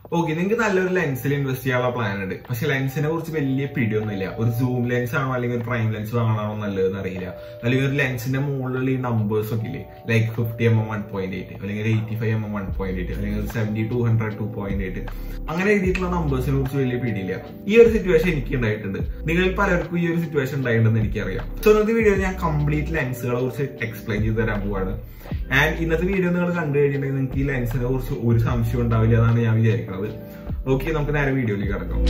okay നിങ്ങൾക്ക് നല്ലൊരു ലെൻസിൽ invest ചെയ്യാനുള്ള പ്ലാൻ ഉണ്ട് പക്ഷെ ലെൻസിനെ കുറിച്ച് വലിയ പിടിയൊന്നുമില്ല ഒരു സൂം ലെൻസ് ആണോ അല്ലെങ്കിൽ ഒരു പ്രൈം ലെൻസ് വാങ്ങണോ നല്ലതെന്ന് അറിയില്ല അല്ലെങ്കിൽ ഒരു ലെൻസിന്റെ മുകളിലുള്ള ഈ നമ്പേഴ്സ് ഒക്കെ ഇല്ലേ like fifty M M one point eight അല്ലെങ്കിൽ eighty five M M one point eight അല്ലെങ്കിൽ seventy to hundred two point eight അങ്ങനെ എഴുതിയിട്ടുള്ള നമ്പേഴ്സിനെ കുറിച്ച് വലിയ പിടിയില്ല ഈ ഒരു സിറ്റുവേഷൻ എനിക്ക് ഉണ്ടായിട്ടുണ്ട് നിങ്ങളിൽ പലർക്കും ഈ ഒരു സിറ്റുവേഷൻ ഉണ്ടായിട്ടുണ്ടെന്ന് എനിക്കറിയാം സോ ഇന്നത്തെ വീഡിയോ ഞാൻ കംപ്ലീറ്റ് ലെൻസുകളെ കുറിച്ച് എക്സ്പ്ലെയിൻ ചെയ്ത് തരാൻ പോവാണ് ആൻഡ് ഇന്നത്തെ വീഡിയോ നിങ്ങൾ കണ്ടു കഴിഞ്ഞിട്ടുണ്ടെങ്കിൽ നിങ്ങൾക്ക് ഈ ലെൻസിനെ കുറിച്ച് ഒരു സംശയം ഉണ്ടാവില്ല എന്നാണ് ഞാൻ വിചാരിക്കുന്നത് ഓക്കെ നമുക്ക് നേരെ വീഡിയോയിലേക്ക് കിടക്കാം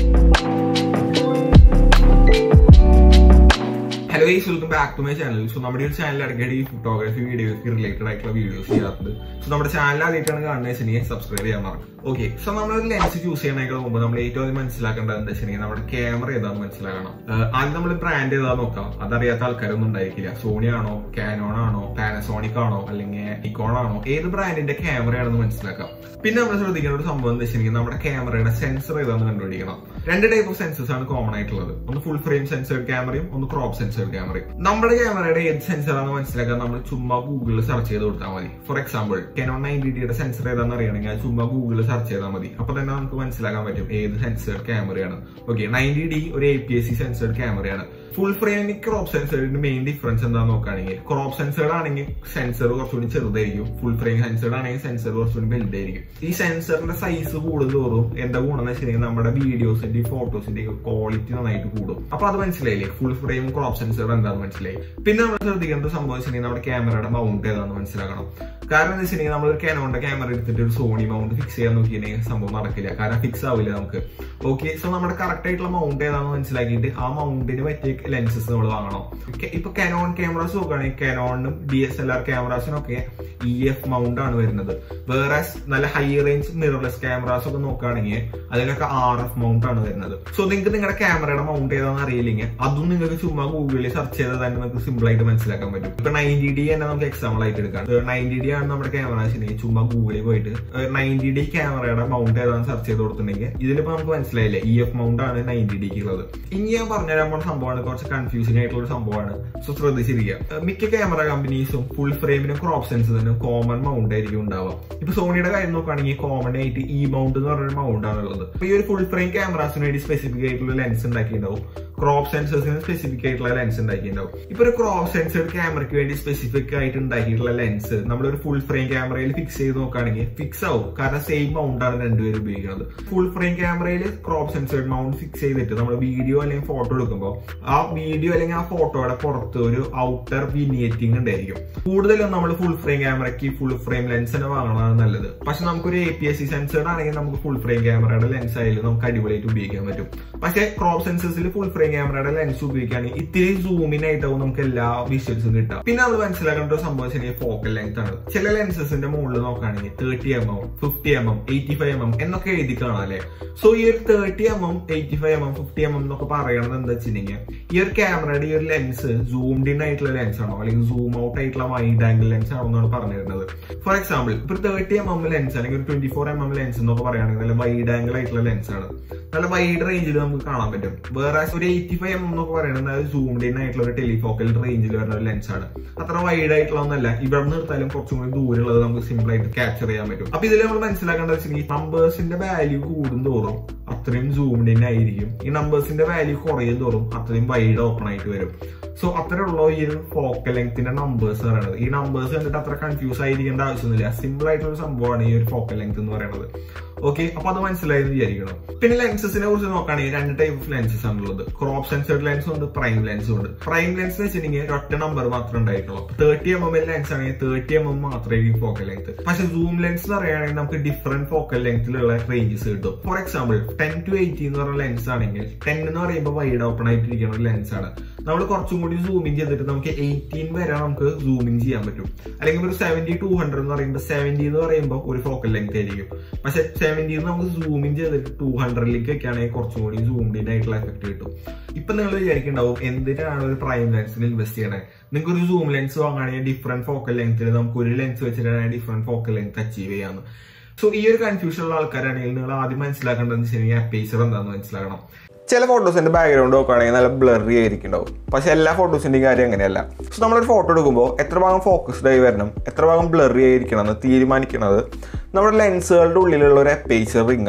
ഹലോ ഈ welcome back to my channel so നമ്മുടെ ഒരു ചാനൽ അടക്കടി ഫോട്ടോഗ്രാഫി വീഡിയോസ് റിലേറ്റഡ് ആയിട്ടുള്ള വീഡിയോസ് ചെയ്യാറുണ്ട് സോ നമ്മുടെ ചാനൽ ആദ്യമായിട്ടാണ് കാണുന്നത് വെച്ചിട്ടുണ്ടെങ്കിൽ സബ്സ്ക്രൈബ് ചെയ്യാൻ മറക്കും ഓക്കെ സോ നമ്മളൊരു ലെൻസ് ചൂസ് ചെയ്യണേക്കാൾ മുമ്പ് നമ്മൾ ഏറ്റവും ആദ്യം മനസ്സിലാക്കേണ്ടത് എന്താ വെച്ചിട്ടുണ്ടെങ്കിൽ നമ്മുടെ ക്യാമറ ഏതാണെന്ന് മനസ്സിലാക്കണം ആഹ് ആദ്യം നമ്മൾ ബ്രാൻഡ് ഏതാന്ന് നോക്കാം അതറിയാത്ത ആൾക്കാരൊന്നും ഉണ്ടായിരിക്കില്ല സോണി ആണോ കാനോൺ ആണോ പാനസോണിക് ആണോ അല്ലെങ്കിൽ നിക്കോൺ ആണോ ഏത് ബ്രാൻഡിന്റെ ക്യാമറയാണെന്ന് മനസ്സിലാക്കാം പിന്നെ നമ്മൾ ശ്രദ്ധിക്കേണ്ട ഒരു സംഭവം എന്താ വെച്ചിട്ടുണ്ടെങ്കിൽ നമ്മുടെ ക്യാമറയുടെ സെൻസർ ഏതാണെന്ന് കണ്ടുപിടിക്കണം രണ്ട് ടൈപ്പ് ഓഫ് സെൻസേഴ്സ് ആണ് കോമൺ ആയിട്ടുള്ളത് ഒന്ന് ഫുൾ ഫ്രെയിം സെൻസേർഡ് ക്യാമറയും ഒന്ന് ക്രോപ്പ് സെൻസേർഡ് ക്യാമറയും നമ്മുടെ ക്യാമറയുടെ ഏത് സെൻസർ ആണെന്ന് മനസ്സിലാക്കാൻ നമ്മൾ ചുമ്മാ ഗൂഗിളിൽ സെർച്ച് ചെയ്ത് കൊടുത്താൽ മതി ഫോർ എക്സാമ്പിൾ കെനോൺ നയൻറ്റി ഡിയുടെ സെൻസർ ഏതാണെന്ന് അറിയണമെങ്കിൽ അത് ചുമ്മാ ഗൂഗിളിൽ സെർച്ച് ചെയ്താൽ മതി അപ്പൊ തന്നെ നമുക്ക് മനസ്സിലാക്കാൻ പറ്റും ഏത് സെൻസേർഡ് ക്യാമറയാണ് ഓക്കെ നയൻറ്റി ഡി ഒരു A P S C sensored ക്യാമറയാണ് ഫുൾ ഫ്രെയിം ക്രോപ്പ് സെൻസറിന്റെ മെയിൻ ഡിഫറൻസ് എന്താണെന്ന് നോക്കുകയാണെങ്കിൽ ക്രോപ്പ് സെൻസർ ആണെങ്കിൽ സെൻസർ കുറച്ചുകൂടി ചെറുതായിരിക്കും ഫുൾ ഫ്രെയിം സെൻസർ ആണെങ്കിൽ സെൻസർ കുറച്ചുകൂടി വലുതായിരിക്കും ഈ സെൻസറിന്റെ സൈസ് കൂടുന്തോറും എന്താ ഗുണം എന്ന് വെച്ചിട്ടുണ്ടെങ്കിൽ നമ്മുടെ വീഡിയോസിന്റെ ഫോട്ടോസിന്റെ ക്വാളിറ്റി നന്നായിട്ട് കൂടും അപ്പൊ അത് മനസ്സിലായില്ലേ ഫുൾ ഫ്രെയിം ക്രോപ്പ് സെൻസർ എന്താണെന്ന് മനസ്സിലായി പിന്നെ നമ്മൾ ശ്രദ്ധിക്കേണ്ട സംഭവം വെച്ചിട്ടുണ്ടെങ്കിൽ നമ്മുടെ ക്യാമറയുടെ മൗണ്ട് ഏതാണെന്ന് മനസ്സിലാക്കണം കാരണം എന്ന് വെച്ചിട്ടുണ്ടെങ്കിൽ നമ്മൾ ഒരു കാനോണിന്റെ ക്യാമറ എടുത്തിട്ട് ഒരു സോണി മൗണ്ട് ഫിക്സ് ചെയ്യാൻ നോക്കിയിട്ടുണ്ടെങ്കിൽ സംഭവം നടക്കില്ല കാരണം ഫിക്സ് ആവില്ല നമുക്ക് ഓക്കെ സോ നമ്മുടെ കറക്റ്റ് ആയിട്ടുള്ള മൗണ്ട് ഏതാണെന്ന് മനസ്സിലാക്കിയിട്ട് ആ മൗണ്ടിന് പറ്റിയ ലെൻസസ് നമ്മൾ വാങ്ങണം ക- ഇപ്പൊ കാനോൺ ക്യാമറാസ് നോക്കുകയാണെങ്കിൽ കാനോണിനും ഡി എസ് എൽ ആർ ക്യാമറാസിനൊക്കെ ഇ എഫ് മൗണ്ട് ആണ് വരുന്നത് വേറെ നല്ല ഹൈ റേഞ്ച് മിറർലെസ് ക്യാമറാസ് ഒക്കെ നോക്കുകയാണെങ്കിൽ അതിനൊക്കെ ആർ എഫ് മൗണ്ട് ആണ് വരുന്നത് സോ നിങ്ങൾക്ക് നിങ്ങളുടെ ക്യാമറയുടെ മൗണ്ട് ഏതാണെന്ന് അറിയില്ലെങ്കിൽ അതും നിങ്ങൾക്ക് ചുമ്മാ ഗൂഗിളിൽ സെർച്ച് ചെയ്താൽ തന്നെ നിങ്ങൾക്ക് സിമ്പിൾ ആയിട്ട് മനസ്സിലാക്കാൻ പറ്റും ഇപ്പൊ നയൻറ്റി ഡി തന്നെ നമുക്ക് എക്സാമ്പിൾ ആയിട്ട് എടുക്കാം നയൻറ്റി ഡി ആണ് നമ്മുടെ ക്യാമറ വെച്ചിട്ടുണ്ടെങ്കിൽ ചുമ്മാ ഗൂഗിളിൽ പോയിട്ട് നയൻറ്റി ഡി ക്യാമറയുടെ മൗണ്ട് ഏതാണെന്ന് സെർച്ച് ചെയ്ത് കൊടുത്തിട്ടുണ്ടെങ്കിൽ ഇതിലിപ്പോ നമുക്ക് മനസ്സിലായില്ലേ ഇ എഫ് മൗണ്ട് ആണ് നയൻറ്റി ഡിക്ക് ഉള്ളത് ഇനി ഞാൻ പറഞ്ഞുതരാൻ പോണ സംഭവമാണ് കുറച്ച് കൺഫ്യൂസിംഗ് ആയിട്ടുള്ള ഒരു സംഭവമാണ് സോ ശ്രദ്ധിച്ചിരിക്കുക ഏഹ് മിക്ക ക്യാമറ കമ്പനീസും ഫുൾ ഫ്രെയിമിനും ക്രോപ്പ് സെൻസറിനും കോമൺ മൗണ്ട് ആയിരിക്കും ഉണ്ടാവുക ഇപ്പൊ സോണിയുടെ കാര്യം നോക്കുകയാണെങ്കിൽ കോമൺ ആയിട്ട് ഈ മൗണ്ട് എന്ന് പറഞ്ഞൊരു മൗണ്ട് ആണ് ഉള്ളത് അപ്പൊ ഈ ഒരു ഫുൾ ഫ്രെയിം ക്യാമറാസിന് വേണ്ടി സ്പെസിഫിക് ആയിട്ടുള്ള ലെൻസ് ഉണ്ടാക്കിയിട്ടുണ്ടാവും ക്രോപ്പ് സെൻസേഴ്സിന് സ്പെസിഫിക് ആയിട്ടുള്ള ലെൻസ് ഉണ്ടാക്കിയിട്ടുണ്ടാവും ഇപ്പൊ ഒരു ക്രോപ്പ് സെൻസേർഡ് ക്യാമറയ്ക്ക് വേണ്ടി സ്പെസിഫിക് ആയിട്ട് ഉണ്ടാക്കിയിട്ടുള്ള ലെൻസ് നമ്മളൊരു ഫുൾ ഫ്രെയിം ക്യാമറയിൽ ഫിക്സ് ചെയ്ത് നോക്കുകയാണെങ്കിൽ ഫിക്സ് ആവും കാരണം സെയിം മൗണ്ട് ആണ് രണ്ടുപേരും ഉപയോഗിക്കുന്നത് ഫുൾ ഫ്രെയിം ക്യാമറയിൽ ക്രോപ്പ് സെൻസേർഡ് മൗണ്ട് ഫിക്സ് ചെയ്തിട്ട് നമ്മൾ വീഡിയോ അല്ലെങ്കിൽ ഫോട്ടോ എടുക്കുമ്പോൾ ആ വീഡിയോ അല്ലെങ്കിൽ ആ ഫോട്ടോയുടെ പുറത്ത് ഒരു ഔട്ടർ വിനിയേറ്റിംഗ് ഉണ്ടായിരിക്കും കൂടുതലും നമ്മൾ ഫുൾ ഫ്രെയിം ക്യാമറയ്ക്ക് ഫുൾ ഫ്രെയിം ലെൻസ് തന്നെ വാങ്ങണതാണ് നല്ലത് പക്ഷെ നമുക്കൊരു A P S C sensored ആണെങ്കിൽ നമുക്ക് ഫുൾ ഫ്രെയിം ക്യാമറയുടെ ലെൻസ് ആയാലും നമുക്ക് അടിപൊളിയായിട്ട് ഉപയോഗിക്കാൻ പറ്റും പക്ഷേ ക്രോപ്പ് സെൻസേഴ്സിൽ ഫുൾ ഫ്രെയിം ക്യാമറയുടെ ലെൻസ് ഉപയോഗിക്കുകയാണെങ്കിൽ ഇത്തിരി സൂമിൻ ആയിട്ടാവും നമുക്ക് എല്ലാ വിഷ്വൽസും കിട്ടുക പിന്നെ നമ്മൾ മനസ്സിലാക്കേണ്ട ഒരു സംഭവം വെച്ചാൽ ഫോക്കൽ ലെങ്ത് ആണ് ചില ലെൻസസിന്റെ മുകളിൽ നോക്കുകയാണെങ്കിൽ thirty M M fifty M M eighty five M M എന്നൊക്കെ എഴുതി കാണാം അല്ലേ സോ ഈ ഒരു thirty M M eighty five M M fifty M M എന്നൊക്കെ പറയണത് എന്താ വെച്ചിട്ടുണ്ടെങ്കിൽ ഈ ഒരു ക്യാമറയുടെ ഈ ഒരു ലെൻസ് സൂംഡ് ഇൻ ആയിട്ടുള്ള ലെൻസ് ആണോ അല്ലെങ്കിൽ സൂം ഔട്ട് ആയിട്ടുള്ള വൈഡ് ആംഗിൾ ലെൻസ് ആണോ എന്നാണ് പറഞ്ഞിരുന്നത് ഫോർ എക്സാമ്പിൾ ഇപ്പൊ തേർട്ടി എം എം ലെൻസ് അല്ലെങ്കിൽ ഒരു twenty four M M lens എന്നൊക്കെ പറയുകയാണെങ്കിൽ നല്ല വൈഡ് ആംഗിൾ ആയിട്ടുള്ള ലെൻസ് ആണ് നല്ല വൈഡ് റേഞ്ചിൽ നമുക്ക് കാണാൻ പറ്റും വേറെ ഒരു എയ്റ്റി ഫൈവ് എം എന്നൊക്കെ പറയുന്നത് സൂംഡ് ഇൻ ആയിട്ടുള്ള ഒരു ടെലിഫോക്കൽ റേഞ്ചിൽ വരുന്ന ഒരു ലെൻസ് ആണ് അത്ര വൈഡ് ആയിട്ടുള്ള ഒന്നല്ല ഇവിടെ നിർത്താലും കുറച്ചും കൂടി ദൂരമുള്ളത് നമുക്ക് സിമ്പിൾ ആയിട്ട് ക്യാപ്ചർ ചെയ്യാൻ പറ്റും അപ്പൊ ഇതിൽ നമ്മൾ മനസ്സിലാക്കേണ്ടത് വെച്ചാൽ നമ്പേഴ്സിന്റെ വാല്യൂ കൂടുന്തോറും അത്രയും സൂംഡ് ഇൻ ആയിരിക്കും ഈ നമ്പേഴ്സിന്റെ വാല്യൂ കുറയും തോറും അത്രയും വൈഡ് ഓപ്പൺ ആയിട്ട് വരും സോ അത്രയുള്ള ഈ ഒരു ഫോക്കൽ ലെങ്ത്തിന്റെ നമ്പേഴ്സ് പറയുന്നത് ഈ നമ്പേഴ്സ് കണ്ടിട്ട് അത്ര കൺഫ്യൂസ് ആയിരിക്കേണ്ട ആവശ്യമൊന്നുമില്ല സിമ്പിൾ ആയിട്ടുള്ള ഒരു സംഭവമാണ് ഈ ഒരു ഫോക്കൽ ലെങ്ത് എന്ന് പറയുന്നത് ഓക്കെ അപ്പൊ അത് മനസ്സിലായെന്ന് വിചാരിക്കണം പിന്നെ ലെൻസസിനെ കുറിച്ച് നോക്കുകയാണെങ്കിൽ രണ്ട് ടൈപ്പ് ഓഫ് ലെൻസസ് ആണുള്ളത് ക്രോപ്പ് സെൻസേർഡ് ലെൻസും ഉണ്ട് പ്രൈം ലെൻസും ഉണ്ട് പ്രൈം ലെൻസ് എന്ന് വെച്ചിട്ടുണ്ടെങ്കിൽ ഒറ്റ നമ്പർ മാത്രമേ ഉണ്ടായിട്ടുള്ളൂ തേർട്ടി എം എം ലെൻസ് ആണെങ്കിൽ തേർട്ടി എം എം മാത്രമേ ഫോക്കൽ ലെങ്ത് പക്ഷെ സൂം ലെൻസ് എന്ന് പറയുകയാണെങ്കിൽ നമുക്ക് ഡിഫറെന്റ് ഫോക്കൽ ലെങ്ത്തിലുള്ള റേഞ്ചസ് കിട്ടും for example ten to eighty എന്ന് പറയുന്ന ലെൻസ് ആണെങ്കിൽ ടെൻ എന്ന് പറയുമ്പോൾ വൈഡ് ഓപ്പൺ ആയിട്ടിരിക്കുന്ന ഒരു ലെൻസ് ആണ് നമ്മൾ കുറച്ചും കൂടി സൂമിങ് ചെയ്തിട്ട് നമുക്ക് എയ്റ്റീൻ വരെ നമുക്ക് സൂമിങ് ചെയ്യാൻ പറ്റും അല്ലെങ്കിൽ ഒരു സെവന്റി ടു ഹൺഡ്രഡ് എന്ന് പറയുമ്പോൾ സെവന്റി എന്ന് പറയുമ്പോൾ ഒരു ഫോക്കൽ ലെങ്ത് ആയിരിക്കും പക്ഷെ സെവന്റി നമുക്ക് സൂമിങ് ചെയ്തിട്ട് ടു ഹൺഡ്രഡിലേക്ക് വെക്കുകയാണെങ്കിൽ കുറച്ചും കൂടി സൂംഡ് ഇൻ ആയിട്ടുള്ള എഫക്ട് കിട്ടും ഇപ്പൊ നിങ്ങൾ വിചാരിക്കുന്നുണ്ടാവും എന്തിനാണ് ഒരു പ്രൈം ലെൻസിൽ ഇൻവെസ്റ്റ് ചെയ്യണേ നിങ്ങൾക്ക് ഒരു സൂം ലെൻസ് വാങ്ങുകയാണെങ്കിൽ ഡിഫറെന്റ് ഫോക്കൽ ലെങ്ത്തിൽ നമുക്ക് ഒരു ലെൻസ് വെച്ചിട്ടാണെങ്കിൽ ഡിഫറെന്റ് ഫോക്കൽ ലെങ്ത് അച്ചീവ് ചെയ്യാന്ന് സോ ഈ ഒരു കൺഫ്യൂഷൻ ഉള്ള ആൾക്കാരാണെങ്കിൽ നിങ്ങൾ ആദ്യം മനസ്സിലാക്കേണ്ടതെന്ന് വെച്ചിട്ടുണ്ടെങ്കിൽ അപ്പേച്ചർ എന്താണെന്ന് മനസ്സിലാക്കണം ചില ഫോട്ടോസിന്റെ ബാക്ക്ഗ്രൗണ്ട് നോക്കുകയാണെങ്കിൽ നല്ല ബ്ലറി ആയിരിക്കുന്നുണ്ടാവും പക്ഷെ എല്ലാ ഫോട്ടോസിന്റെയും കാര്യം അങ്ങനെയല്ല സോ നമ്മളൊരു ഫോട്ടോ എടുക്കുമ്പോൾ എത്ര ഭാഗം ഫോക്കസ്ഡ് ആയി വരണം എത്ര ഭാഗം ബ്ലറി ആയിരിക്കണം എന്ന് തീരുമാനിക്കുന്നത് നമ്മുടെ ലെൻസുകളുടെ ഉള്ളിലുള്ള ഒരു അപ്പേച്ചർ റിംഗ് ആണ്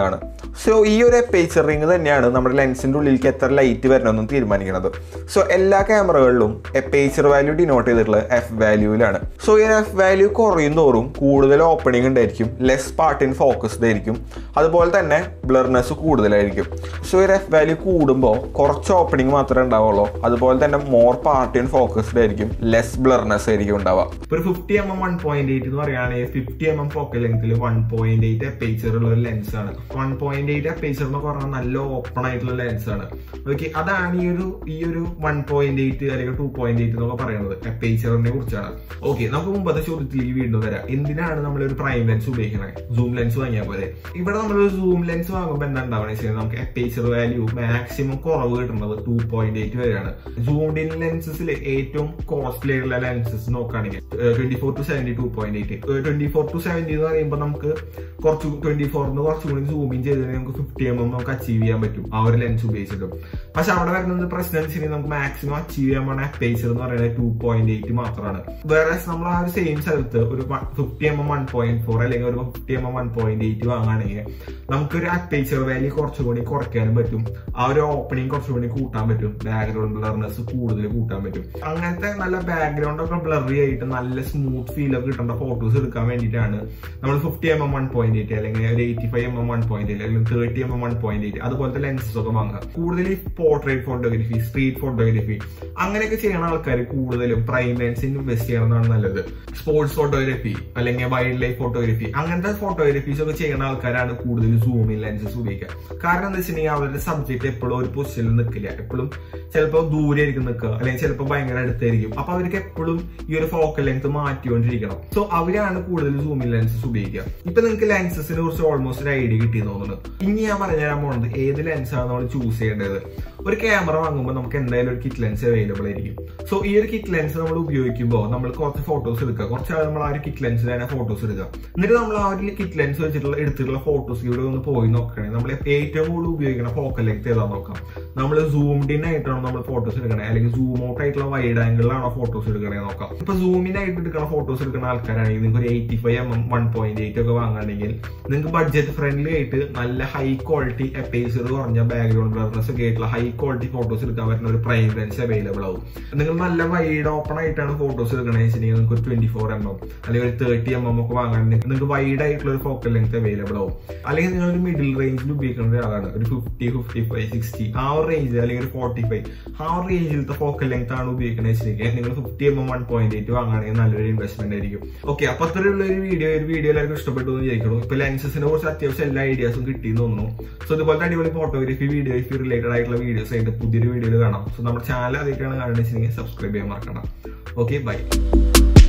സോ ഈ ഒരു എപ്പേച്ചർ റിങ് തന്നെയാണ് നമ്മുടെ ലെൻസിൻ്റെ ഉള്ളിലേക്ക് എത്ര ലൈറ്റ് വരണമെന്നും തീരുമാനിക്കുന്നത് സോ എല്ലാ ക്യാമറകളിലും എപ്പേച്ചർ വാല്യൂ ഡിനോട്ട് ചെയ്തിട്ടുള്ളത് എഫ് വാല്യൂവിലാണ് സോ ഈ എഫ് വാല്യൂ കുറയും തോറും കൂടുതൽ ഓപ്പണിംഗ് ഉണ്ടായിരിക്കും ലെസ് പാർട്ട് ഇൻ ഫോക്കസ്ഡ് ആയിരിക്കും അതുപോലെ തന്നെ ബ്ലർനെസ് കൂടുതലായിരിക്കും സോ ഈ എഫ് വാല്യൂ കൂടുമ്പോൾ കുറച്ച് ഓപ്പണിംഗ് മാത്രമേ ഉണ്ടാവുള്ളൂ അതുപോലെ തന്നെ മോർ പാർട്ട് ഇൻ ഫോക്കസ്ഡ് ആയിരിക്കും ലെസ് ബ്ലർനെസ് ആയിരിക്കും ഉണ്ടാവുക ഒരു fifty M M one point eight എന്ന് പറയുകയാണെങ്കിൽ ഫിഫ്റ്റി എം എം ഫോക്കൽ ലെങ്ത്തിൽ വൺ പോയിന്റ് എയ്റ്റ് എപ്പേച്ചർ ഉള്ള ഒരു ലെൻസ് ആണ് വൺ പോയിന്റ് എയ്റ്റ് എപ്പേച്ചർ എന്ന് പറഞ്ഞാൽ നല്ല ഓപ്പൺ ആയിട്ടുള്ള ലെൻസ് ആണ് ഓക്കെ അതാണ് ഈ ഒരു ഈ ഒരു വൺ പോയിന്റ് എയ്റ്റ് അല്ലെങ്കിൽ ടു പോയിന്റ് എയ്റ്റ് എന്നൊക്കെ പറയുന്നത് എപ്പേച്ചറിനെ കുറിച്ചാണ് ഓക്കെ നമുക്ക് മുമ്പത്തെ ചോദ്യത്തിലേക്ക് വീണ്ടും വരാം എന്തിനാണ് നമ്മൾ ഒരു പ്രൈം ലെൻസ് ഉപയോഗിക്കുന്നത് സൂം ലെൻസ് വാങ്ങിയാൽ പോലെ ഇവിടെ നമ്മൾ ഒരു സൂം ലെൻസ് വാങ്ങുമ്പോൾ എന്താ ഉണ്ടാവുക വെച്ചാൽ നമുക്ക് എപ്പേച്ചർ വാല്യൂ മാക്സിമം കുറവ് കിട്ടുന്നത് ടു പോയിന്റ് എയ്റ്റ് വരെയാണ് സൂംഡ് ഇൻ ലെൻസസിൽ ഏറ്റവും കോസ്റ്റ്ലി ആയിട്ടുള്ള ലെൻസസ് നോക്കുകയാണെങ്കിൽ twenty four to seventy two point eight twenty four to seventy എന്ന് പറയുമ്പോൾ നമുക്ക് കുറച്ച് ട്വന്റി ഫോറിന് കുറച്ചും കൂടി സൂം ഇൻ ചെയ്ത് നമുക്ക് ഫിഫ്റ്റി എം എം നമുക്ക് അച്ചീവ് ചെയ്യാൻ പറ്റും ആ ഒരു ലെൻസ് ഉപയോഗിച്ചിട്ടും പക്ഷെ അവിടെ വരുന്നത് പ്രശ്നം എന്ന് വെച്ചാൽ നമുക്ക് മാക്സിമം അച്ചീവ് ചെയ്യാൻ പോണ എപ്പേച്ചർ എന്ന് പറയുന്നത് ടു പോയിന്റ് എയ്റ്റ് മാത്രമാണ് വേറെ നമ്മൾ ആ ഒരു സെയിം സ്ഥലത്ത് ഒരു fifty M M one point four അല്ലെങ്കിൽ ഒരു fifty M M one point eight വാങ്ങുകയാണെങ്കിൽ നമുക്കൊരു അപ്പേച്ചർ വാല്യൂ കുറച്ചുകൂടി കുറയ്ക്കാനും പറ്റും ആ ഒരു ഓപ്പണിംഗ് കുറച്ചുകൂടി കൂട്ടാൻ പറ്റും ബാക്ക്ഗ്രൗണ്ട് ബ്ലർനെസ് കൂടുതൽ കൂട്ടാൻ പറ്റും അങ്ങനത്തെ നല്ല ബാക്ക്ഗ്രൗണ്ട് ഒക്കെ ബ്ലറി ആയിട്ട് നല്ല സ്മൂത്ത് ഫീൽ ഒക്കെ കിട്ടേണ്ട ഫോട്ടോസ് എടുക്കാൻ വേണ്ടിയിട്ടാണ് നമ്മൾ fifty M M one point eight അല്ലെങ്കിൽ ഒരു eighty five M M one point eight അല്ലെങ്കിൽ thirty M M one point eight അതുപോലത്തെ ലെൻസസ് ഒക്കെ വാങ്ങുക കൂടുതൽ ഈ പോർട്രേറ്റ് ഫോട്ടോഗ്രാഫി സ്ട്രീറ്റ് ഫോട്ടോഗ്രാഫി അങ്ങനെയൊക്കെ ചെയ്യുന്ന ആൾക്കാർ കൂടുതലും പ്രൈം ലെൻസിൽ ഇൻവെസ്റ്റ് ചെയ്യണമെന്നാണ് നല്ലത് സ്പോർട്സ് ഫോട്ടോഗ്രാഫി അല്ലെങ്കിൽ വൈൽഡ് ലൈഫ് ഫോട്ടോഗ്രാഫി അങ്ങനത്തെ ഫോട്ടോഗ്രാഫീസ് ഒക്കെ ചെയ്യുന്ന ആൾക്കാരാണ് കൂടുതൽ സൂമിൻ ലെൻസസ് ഉപയോഗിക്കുക കാരണം എന്താ വെച്ചിട്ടുണ്ടെങ്കിൽ അവരുടെ സബ്ജക്ട് എപ്പോഴും ഒരു പൊസിഷനിൽ നിൽക്കില്ല എപ്പോഴും ചിലപ്പോൾ ദൂരെ ആയിരിക്കും നിൽക്കുക അല്ലെങ്കിൽ ചിലപ്പോൾ ഭയങ്കര അടുത്തായിരിക്കും അപ്പൊ അവർക്ക് എപ്പോഴും ഈ ഒരു ഫോക്കൽ ലെങ്ത് മാറ്റിക്കൊണ്ടിരിക്കണം സോ അവരാണ് കൂടുതൽ സൂമിൻ ലെൻസസ് ഉപയോഗിക്കുക ഇപ്പൊ നിങ്ങൾക്ക് ലെൻസസിനെ കുറിച്ച് ഓൾമോസ്റ്റ് ഒരു ഐഡിയ കിട്ടിയെന്ന് തോന്നുന്നു ഇനി ഞാൻ പറഞ്ഞുതരാൻ പോകുന്നത് ഏത് ലെൻസാണ് നമ്മൾ ചൂസ് ചെയ്യേണ്ടത് ഒരു ക്യാമറ വാങ്ങുമ്പോൾ നമുക്ക് എന്തായാലും ഒരു കിറ്റ് ലെൻസ് അവൈലബിൾ ആയിരിക്കും സോ ഈ ഒരു കിറ്റ് ലെൻസ് നമ്മൾ ഉപയോഗിക്കുമ്പോൾ നമ്മൾ കുറച്ച് ഫോട്ടോസ് എടുക്കുക കുറച്ച് നമ്മൾ ആ ഒരു കിറ്റ് ലെൻസിൽ തന്നെ ഫോട്ടോസ് എടുക്കുക എന്നിട്ട് നമ്മൾ ആ ഒരു കിറ്റ് ലെൻസ് വെച്ചിട്ടുള്ള എടുത്തിട്ടുള്ള ഫോട്ടോസ് ഇവിടെ ഒന്ന് പോയി നോക്കണേ നമ്മൾ ഏറ്റവും കൂടുതൽ ഉപയോഗിക്കുന്ന ഫോക്കൽ ലെങ്ത് ഏതാന്ന് നോക്കാം നമ്മൾ സൂംഡ് ഇൻ ആയിട്ടാണ് നമ്മൾ ഫോട്ടോസ് എടുക്കണേ അല്ലെങ്കിൽ സൂം ഔട്ട് ആയിട്ടുള്ള വൈഡ് ആംഗിളിലാണോ ഫോട്ടോസ് എടുക്കണേ നോക്കാം ഇപ്പൊ സൂമിൻ ആയിട്ട് എടുക്കുന്ന ഫോട്ടോസ് എടുക്കുന്ന ആൾക്കാരാണെങ്കിൽ നിങ്ങൾക്ക് ഒരു eighty five M M one point eight ഒക്കെ വാങ്ങുകയാണെങ്കിൽ നിങ്ങൾക്ക് ബഡ്ജറ്റ് ഫ്രണ്ട്ലി ആയിട്ട് നല്ല ഹൈ ക്വാളിറ്റി എപ്പേസർ കുറഞ്ഞ ബാക്ക്ഗ്രൗണ്ട് ബ്ലർനെസ് ഒക്കെ ആയിട്ടുള്ള ഹൈ ക്വാളിറ്റി ഫോട്ടോസ് എടുക്കാൻ പറ്റുന്ന ഒരു പ്രൈം ലെൻസ് അവൈലബിൾ ആവും നിങ്ങൾ നല്ല വൈഡ് ഓപ്പൺ ആയിട്ടാണ് ഫോട്ടോസ് എടുക്കണമെന്ന് വെച്ചിട്ടുണ്ടെങ്കിൽ നിങ്ങൾക്ക് ഒരു ട്വന്റി ഫോർ എം എം അല്ലെങ്കിൽ ഒരു തേർട്ടി എം എം ഒക്കെ വാങ്ങാൻ നിങ്ങൾക്ക് വൈഡ് ആയിട്ടുള്ള ഒരു ഫോക്കൽ ലെങ്ത് അവൈലബിൾ ആവും അല്ലെങ്കിൽ നിങ്ങൾ ഒരു മിഡിൽ റേഞ്ചിൽ ഉപയോഗിക്കുന്ന ഒരാളാണ് ഒരു ഫിഫ്റ്റി ഫിഫ്റ്റി ഫൈവ് സിക്സ്റ്റി ആ ഒരു റേഞ്ചിൽ അല്ലെങ്കിൽ ഒരു ഫോർട്ടി ഫൈവ് ആ ഒരു റേഞ്ചിലത്തെ ഫോക്കൽ ലെങ്ത് ആണ് ഉപയോഗിക്കുന്നത് വെച്ചിട്ടുണ്ടെങ്കിൽ നിങ്ങൾ fifty M M one point eight വാങ്ങുകയാണെങ്കിൽ നല്ലൊരു ഇൻവെസ്റ്റ്മെന്റ് ആയിരിക്കും ഓക്കെ അപ്പൊ അത്രയുള്ള ഒരു വീഡിയോ ഒരു വീഡിയോ എല്ലാവർക്കും ഇഷ്ടപ്പെട്ടു എന്ന് വിചാരിക്കുന്നു ഇപ്പൊ ലെൻസസിനെ കുറിച്ച് അത്യാവശ്യം എല്ലാ ഐഡിയാസും കിട്ടിയെന്ന് തോന്നുന്നു സോ ഇതുപോലത്തെ അടിപൊളി ഫോട്ടോഗ്രാഫി വീഡിയോഗ്രാഫി റിലേറ്റഡ് ആയിട്ടുള്ള വീഡിയോസ് ആയിട്ട് പുതിയൊരു വീഡിയോയിൽ കാണാം സോ നമ്മുടെ ചാനൽ ആദ്യമായിട്ടാണ് കാണുന്നത് വെച്ചിട്ടുണ്ടെങ്കിൽ സബ്സ്ക്രൈബ് ചെയ്യാൻ മറക്കണം ഓക്കെ ബൈ